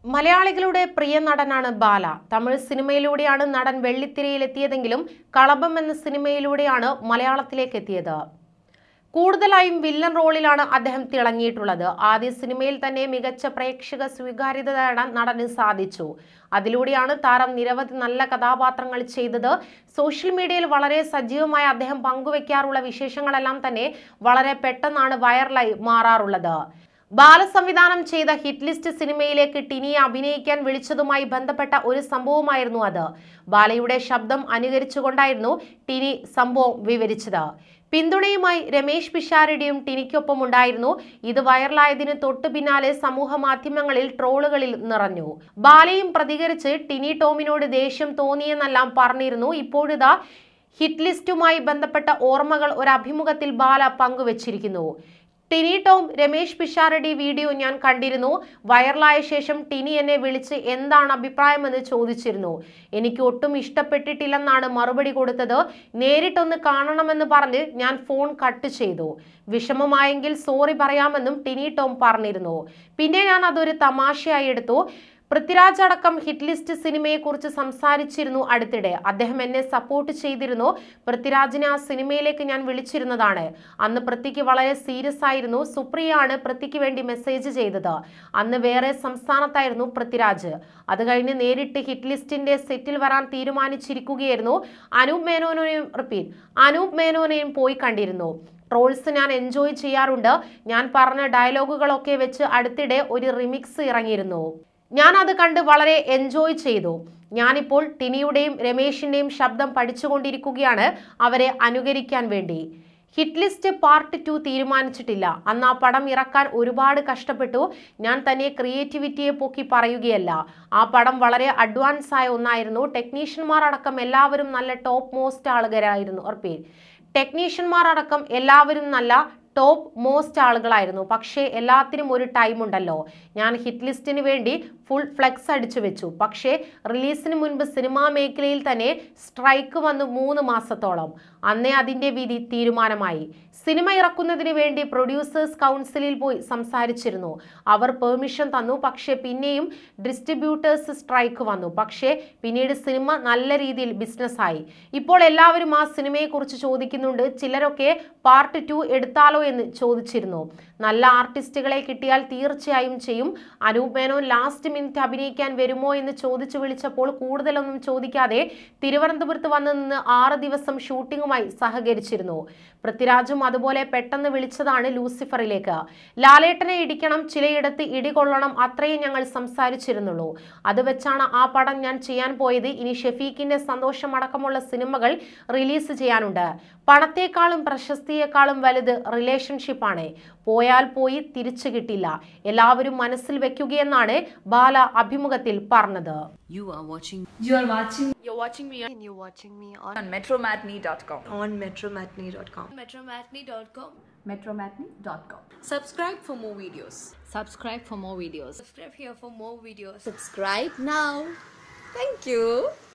മലയാളികളുടെ പ്രിയ നടനാണ് ബാല തമിഴ് സിനിമയിലൂടെയാണ് നടൻ വെള്ളിത്തിരയിലെത്തിയതെങ്കിലും കളഭം എന്ന സിനിമയിലൂടെയാണ് മലയാളത്തിലേക്ക് എത്തിയത് കൂടുതലായും വില്ലൻ റോളിലാണ് അദ്ദേഹം തിളങ്ങിയിട്ടുള്ളത് ആദ്യ സിനിമയിൽ തന്നെ മികച്ച പ്രേക്ഷക സ്വീകാര്യത നേടാൻ നടന് സാധിച്ചു അതിലൂടെയാണ് താരം നിരവധി നല്ല കഥാപാത്രങ്ങൾ ചെയ്തത് സോഷ്യൽ മീഡിയയിൽ വളരെ സജീവമായി അദ്ദേഹം പങ്കുവെക്കാറുള്ള വിശേഷങ്ങളെല്ലാം തന്നെ വളരെ പെട്ടെന്നാണ് വൈറലായി മാറാറുള്ളത് ബാലസംവിധാനം ചെയ്ത ഹിറ്റ് ലിസ്റ്റ് സിനിമയിലേക്ക് ടിനിയെ അഭിനയിക്കാൻ വിളിച്ചതുമായി ബന്ധപ്പെട്ട ഒരു സംഭവമായിരുന്നു അത് ബാലയുടെ ശബ്ദം അനുകരിച്ചുകൊണ്ടായിരുന്നു ടിനി സംഭവം വിവരിച്ചത് പിന്തുണയുമായി രമേശ് പിഷാരടിയും ടിനിക്കൊപ്പം ഉണ്ടായിരുന്നു ഇത് വൈറലായതിന് തൊട്ടു പിന്നാലെ സമൂഹ മാധ്യമങ്ങളിൽ ട്രോളുകളിൽ നിറഞ്ഞു ബാലയും പ്രതികരിച്ച് ടിനി ടോമിനോട് ദേഷ്യം തോന്നിയെന്നെല്ലാം പറഞ്ഞിരുന്നു ഇപ്പോഴിതാ ഹിറ്റ് ലിസ്റ്റുമായി ബന്ധപ്പെട്ട ഓർമ്മകൾ ഒരു അഭിമുഖത്തിൽ ബാല പങ്കുവച്ചിരിക്കുന്നു ടിനി ടോം രമേശ് പിഷാരടി വീഡിയോ ഞാൻ കണ്ടിരുന്നു വൈറലായ ശേഷം ടിനി എന്നെ വിളിച്ച് എന്താണ് അഭിപ്രായമെന്ന് ചോദിച്ചിരുന്നു എനിക്ക് ഒട്ടും ഇഷ്ടപ്പെട്ടിട്ടില്ലെന്നാണ് മറുപടി കൊടുത്തത് നേരിട്ടൊന്ന് കാണണമെന്ന് പറഞ്ഞ് ഞാൻ ഫോൺ കട്ട് ചെയ്തു വിഷമമായെങ്കിൽ സോറി പറയാമെന്നും ടിനി ടോം പറഞ്ഞിരുന്നു പിന്നെ ഞാൻ അതൊരു തമാശയായി എടുത്തു പൃഥ്വിരാജ് അടക്കം ഹിറ്റ് ലിസ്റ്റ് സിനിമയെക്കുറിച്ച് സംസാരിച്ചിരുന്നു അടുത്തിടെ അദ്ദേഹം എന്നെ സപ്പോർട്ട് ചെയ്തിരുന്നു പൃഥ്വിരാജിനെ ആ സിനിമയിലേക്ക് ഞാൻ വിളിച്ചിരുന്നതാണ് അന്ന് പൃഥ്വിക്ക് വളരെ സീരിയസ് ആയിരുന്നു സുപ്രിയയാണ് പൃഥ്വിക്ക് വേണ്ടി മെസ്സേജ് ചെയ്തത് അന്ന് വേറെ സംസ്ഥാനത്തായിരുന്നു പൃഥ്വിരാജ് അത് കഴിഞ്ഞ് നേരിട്ട് ഹിറ്റ് ലിസ്റ്റിന്റെ സെറ്റിൽ വരാൻ തീരുമാനിച്ചിരിക്കുകയായിരുന്നു അനൂപ് മേനോനെയും റിപ്പീറ്റ് അനൂപ് മേനോനെയും പോയി കണ്ടിരുന്നു ട്രോൾസ് ഞാൻ എൻജോയ് ചെയ്യാറുണ്ട് ഞാൻ പറഞ്ഞ ഡയലോഗുകളൊക്കെ വെച്ച് അടുത്തിടെ ഒരു റിമിക്സ് ഇറങ്ങിയിരുന്നു ഞാൻ അത് കണ്ട് വളരെ എൻജോയ് ചെയ്തു ഞാനിപ്പോൾ ടിനിയുടെയും രമേശിന്റെയും ശബ്ദം പഠിച്ചുകൊണ്ടിരിക്കുകയാണ് അവരെ അനുകരിക്കാൻ വേണ്ടി ഹിറ്റ് ലിസ്റ്റ് പാർട്ട് ടു തീരുമാനിച്ചിട്ടില്ല അന്ന് ആ പടം ഇറക്കാൻ ഒരുപാട് കഷ്ടപ്പെട്ടു ഞാൻ തന്നെ ക്രിയേറ്റിവിറ്റിയെ പൊക്കി പറയുകയല്ല ആ പടം വളരെ അഡ്വാൻസ് ആയ ഒന്നായിരുന്നു ടെക്നീഷ്യന്മാർ അടക്കം എല്ലാവരും നല്ല ടോപ്പ് മോസ്റ്റ് ആളുകളായിരുന്നു ഉറപ്പേ ടെക്നീഷ്യന്മാർ അടക്കം എല്ലാവരും നല്ല ടോപ്പ് മോസ്റ്റ് ആളുകളായിരുന്നു പക്ഷേ എല്ലാത്തിനും ഒരു ടൈം ഉണ്ടല്ലോ ഞാൻ ഹിറ്റ് ലിസ്റ്റിന് വേണ്ടി ഫുൾ ഫ്ലെക്സ് അടിച്ചു വെച്ചു പക്ഷേ റിലീസിന് മുൻപ് സിനിമാ മേഖലയിൽ തന്നെ സ്ട്രൈക്ക് വന്നു മൂന്ന് മാസത്തോളം അന്നേ അതിൻ്റെ വിധി തീരുമാനമായി സിനിമ ഇറക്കുന്നതിന് വേണ്ടി പ്രൊഡ്യൂസേഴ്സ് കൗൺസിലിൽ പോയി സംസാരിച്ചിരുന്നു അവർ പെർമിഷൻ തന്നു പക്ഷേ പിന്നെയും ഡിസ്ട്രിബ്യൂട്ടേഴ്സ് സ്ട്രൈക്ക് വന്നു പക്ഷേ പിന്നീട് സിനിമ നല്ല രീതിയിൽ ബിസിനസ്സായി ഇപ്പോൾ എല്ലാവരും ആ സിനിമയെക്കുറിച്ച് ചോദിക്കുന്നുണ്ട് ചിലരൊക്കെ പാർട്ട് ടു എടുത്താലോ എന്ന് ചോദിച്ചിരുന്നു നല്ല ആർട്ടിസ്റ്റുകളെ കിട്ടിയാൽ തീർച്ചയായും ചെയ്യും അനൂപ് മേനോൻ ലാസ്റ്റ് മിനിറ്റ് അഭിനയിക്കാൻ വരുമോ എന്ന് ചോദിച്ചു വിളിച്ചപ്പോൾ കൂടുതലൊന്നും ചോദിക്കാതെ തിരുവനന്തപുരത്ത് വന്നു നിന്ന് ആറ് ദിവസം ഷൂട്ടിങ്ങുമായി സഹകരിച്ചിരുന്നു പൃഥ്വിരാജും അതുപോലെ പെട്ടെന്ന് വിളിച്ചതാണ് ലൂസിഫറിലേക്ക് ലാലേട്ടനെ ഇടിക്കണം ചിലയിടത്ത് ഇടികൊള്ളണം അത്രയും ഞങ്ങൾ സംസാരിച്ചിരുന്നുള്ളൂ അത് വെച്ചാണ് ആ പടം ഞാൻ ചെയ്യാൻ പോയത് ഇനി ഷെഫീഖിന്റെ സന്തോഷം അടക്കമുള്ള സിനിമകൾ റിലീസ് ചെയ്യാനുണ്ട് പണത്തേക്കാളും പ്രശസ്തിയേക്കാളും വലുത് റിലേഷൻഷിപ്പാണ് പോയാൽ പോയി തിരിച്ചു കിട്ടില്ല എല്ലാവരും മനസ്സിൽ വെക്കുകയെന്നാണ് ബാല അഭിമുഖത്തിൽ പറഞ്ഞത് You are watching You are watching You're watching me and you're watching me on on metromatney.com. on metromatney.com. metromatney.com. Metromatney.com. Subscribe for more videos. subscribe for more videos Subscribe here for more videos. Subscribe now. Thank you.